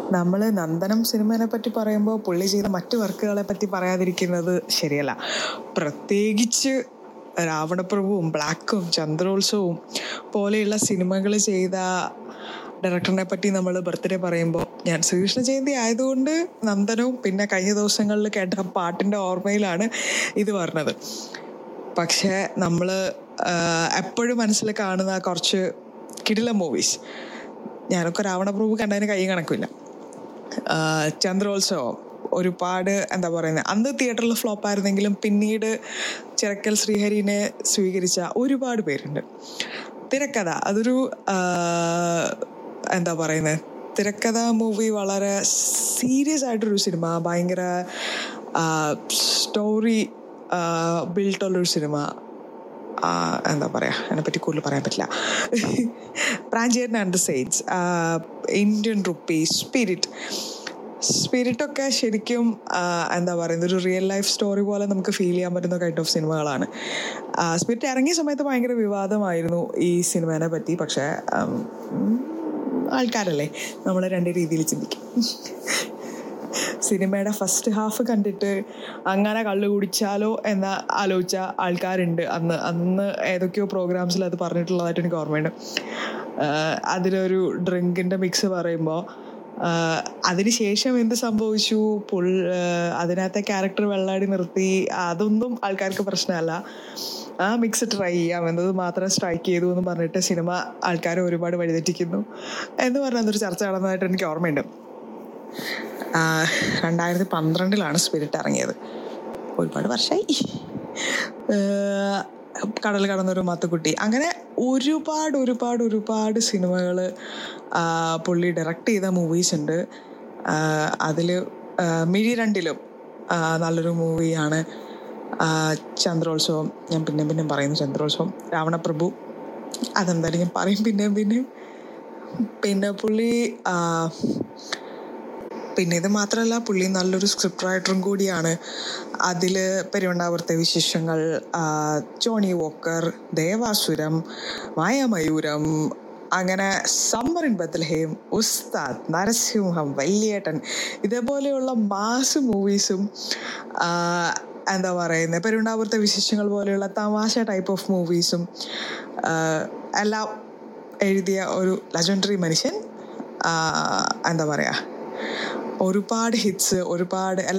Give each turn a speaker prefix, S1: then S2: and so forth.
S1: നമ്മൾ നന്ദനം സിനിമയെ പറ്റി പറയുമ്പോൾ പുള്ളി ചെയ്ത മറ്റു വർക്കുകളെ പറ്റി പറയാതിരിക്കുന്നത് ശരിയല്ല പ്രത്യേകിച്ച് രാവണപ്രഭുവും ബ്ലാക്കും ചന്ദ്രോത്സവവും പോലെയുള്ള സിനിമകൾ ചെയ്ത ഡയറക്ടറിനെ പറ്റി നമ്മൾ ബർത്ത്ഡേ പറയുമ്പോൾ ഞാൻ ശ്രീകൃഷ്ണ ജയന്തി ആയതുകൊണ്ട് നന്ദനവും പിന്നെ കഴിഞ്ഞ ദിവസങ്ങളിൽ കേട്ട പാട്ടിൻ്റെ ഓർമ്മയിലാണ് ഇത് പറഞ്ഞത് പക്ഷേ നമ്മൾ എപ്പോഴും മനസ്സിൽ കാണുന്ന കുറച്ച് കിടില മൂവീസ് ഞാനൊക്കെ രാവണപ്രഭു കണ്ടതിന് കൈ കണക്കില്ല ആഹ് ചന്ദ്രോത്സവം ഒരുപാട് എന്താ പറയുന്നത് അന്ന് തിയേറ്ററിൽ ഫ്ലോപ്പ് ആയിരുന്നെങ്കിലും പിന്നീട് ചിറക്കൽ ശ്രീഹരിനെ സ്വീകരിച്ച ഒരുപാട് പേരുണ്ട് തിരക്കഥ അതൊരു ആഹ്, എന്താ പറയുന്നത് തിരക്കഥ മൂവി വളരെ സീരിയസ് ആയിട്ടൊരു സിനിമ ഭയങ്കര സ്റ്റോറി ബിൽട്ടുള്ളൊരു സിനിമ ആ, എന്താ പറയുക അതിനെപ്പറ്റി കൂടുതൽ പറയാൻ പറ്റില്ല Pranchettan and saints Indian rupee spirit സ്പിരിറ്റൊക്കെ ശരിക്കും ആ, എന്താ പറയുന്നത് ഒരു റിയൽ ലൈഫ് സ്റ്റോറി പോലെ നമുക്ക് ഫീൽ ചെയ്യാൻ പറ്റുന്ന കൈൻഡ് ഓഫ് സിനിമകളാണ് സ്പിരിറ്റ് ഇറങ്ങിയ സമയത്ത് ഭയങ്കര വിവാദമായിരുന്നു ഈ സിനിമേനെ പറ്റി പക്ഷേ ഉം, ഉം, ആൾക്കാരല്ലേ നമ്മൾ രണ്ട് രീതിയിൽ ചിന്തിക്കും സിനിമയുടെ ഫസ്റ്റ് ഹാഫ് കണ്ടിട്ട് അങ്ങനെ കള്ളു കുടിച്ചാലോ എന്ന് ആലോചിച്ച ആൾക്കാരുണ്ട് അന്ന് അന്ന് ഏതൊക്കെയോ പ്രോഗ്രാംസിൽ അത് പറഞ്ഞിട്ടുള്ളതായിട്ട് എനിക്ക് ഓർമ്മയുണ്ട് ആഹ് അതിലൊരു ഡ്രിങ്കിൻ്റെ മിക്സ് പറയുമ്പോൾ അതിനുശേഷം എന്ത് സംഭവിച്ചു പുൾ ആഹ് അതിനകത്തെ ക്യാരക്ടർ വെള്ളാടി നിർത്തി അതൊന്നും ആൾക്കാർക്ക് പ്രശ്നമല്ല ആ മിക്സ് ട്രൈ ചെയ്യാം എന്നത് മാത്രം സ്ട്രൈക്ക് ചെയ്തു എന്ന് പറഞ്ഞിട്ട് സിനിമ ആൾക്കാരെ ഒരുപാട് വഴിതെറ്റിക്കുന്നു എന്ന് പറഞ്ഞ അതൊരു ചർച്ച നടന്നതായിട്ട് എനിക്ക് ഓർമ്മയുണ്ട് ആഹ് രണ്ടായിരത്തി പന്ത്രണ്ടിലാണ് സ്പിരിറ്റ് ഇറങ്ങിയത് ഒരുപാട് വർഷമായി ആഹ് കടൽ കടന്നൊരു മാത്തുക്കുട്ടി അങ്ങനെ ഒരുപാട് ഒരുപാട് ഒരുപാട് സിനിമകൾ പുള്ളി ഡയറക്റ്റ് ചെയ്ത മൂവീസ് ഉണ്ട് അതിൽ മിഴി രണ്ടിലും ആഹ് നല്ലൊരു മൂവിയാണ് ചന്ദ്രോത്സവം ഞാൻ പിന്നെയും പിന്നെയും പറയുന്നു ചന്ദ്രോത്സവം രാവണപ്രഭു അതെന്തായാലും ഞാൻ പറയും പിന്നെയും പിന്നെയും പിന്നെ പുള്ളി ആഹ് പിന്നെ ഇത് മാത്രമല്ല പുള്ളി നല്ലൊരു സ്ക്രിപ്റ്റ് റൈറ്ററും കൂടിയാണ് അതിൽ പെരുവണ്ണാപുരത്തെ വിശേഷങ്ങൾ ആ, ജോണി വോക്കർ ദേവാസുരം മായമയൂരം അങ്ങനെ സമ്മർ ഇൻ ബത്ലഹേം ഉസ്താദ് നരസിംഹം വല്യേട്ടൻ ഇതേപോലെയുള്ള മാസ് മൂവീസും എന്താ പറയുന്നത് പെരുവണ്ണാപുരത്തെ വിശേഷങ്ങൾ പോലെയുള്ള തമാശ ടൈപ്പ് ഓഫ് മൂവീസും എല്ലാം എഴുതിയ ഒരു ലെജൻഡറി മനുഷ്യൻ ആ, എന്താ പറയുക ഒരുപാട് ഹിറ്റ്സ് ഒരുപാട്